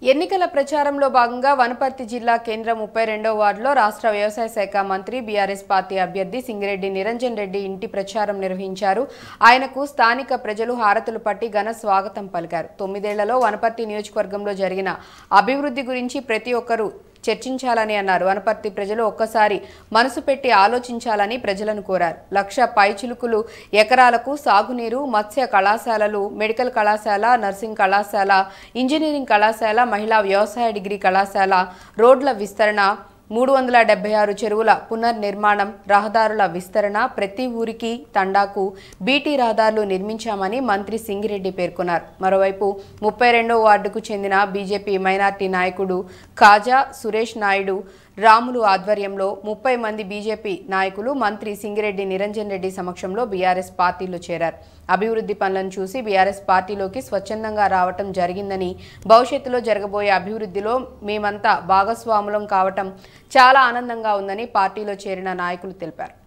ఎన్నికల ప్రచారంలో భాగంగా వనపర్తి జిల్లా కేంద్రం ముప్పై రెండో వార్డులో రాష్ట్ర వ్యవసాయ శాఖ మంత్రి బీఆర్ఎస్ పార్టీ అభ్యర్థి సింగిరెడ్డి నిరంజన్ రెడ్డి ఇంటి ప్రచారం నిర్వహించారు ఆయనకు స్థానిక ప్రజలు హారతులు పట్టి ఘన స్వాగతం పలికారు తొమ్మిదేళ్లలో వనపర్తి నియోజకవర్గంలో జరిగిన అభివృద్ధి గురించి ప్రతి ఒక్కరూ చర్చించాలని అన్నారు వనపర్తి ప్రజలు ఒక్కసారి మనసు పెట్టి ఆలోచించాలని ప్రజలను కోరారు లక్ష పైచిలుకులు ఎకరాలకు సాగునీరు మత్స్య కళాశాలలు మెడికల్ కళాశాల నర్సింగ్ కళాశాల ఇంజనీరింగ్ కళాశాల మహిళా వ్యవసాయ డిగ్రీ కళాశాల రోడ్ల విస్తరణ మూడు వందల డెబ్బై ఆరు చెరువుల పునర్నిర్మాణం రహదారుల విస్తరణ ప్రతి ఊరికి తండాకు బీటీ రహదారులు నిర్మించామని మంత్రి సింగిరెడ్డి పేర్కొన్నారు మరోవైపు ముప్పై రెండో వార్డుకు చెందిన బీజేపీ మైనార్టీ నాయకుడు కాజా సురేష్ నాయుడు రాములు ఆధ్వర్యంలో ముప్పై మంది బీజేపీ నాయకులు మంత్రి సింగిరెడ్డి నిరంజన్ రెడ్డి సమక్షంలో బీఆర్ఎస్ పార్టీలో చేరారు అభివృద్ధి పనులను చూసి బీఆర్ఎస్ పార్టీలోకి స్వచ్ఛందంగా రావటం జరిగిందని భవిష్యత్తులో జరగబోయే అభివృద్ధిలో మేమంతా భాగస్వాములం కావటం చాలా ఆనందంగా ఉందని పార్టీలో చేరిన నాయకులు తెలిపారు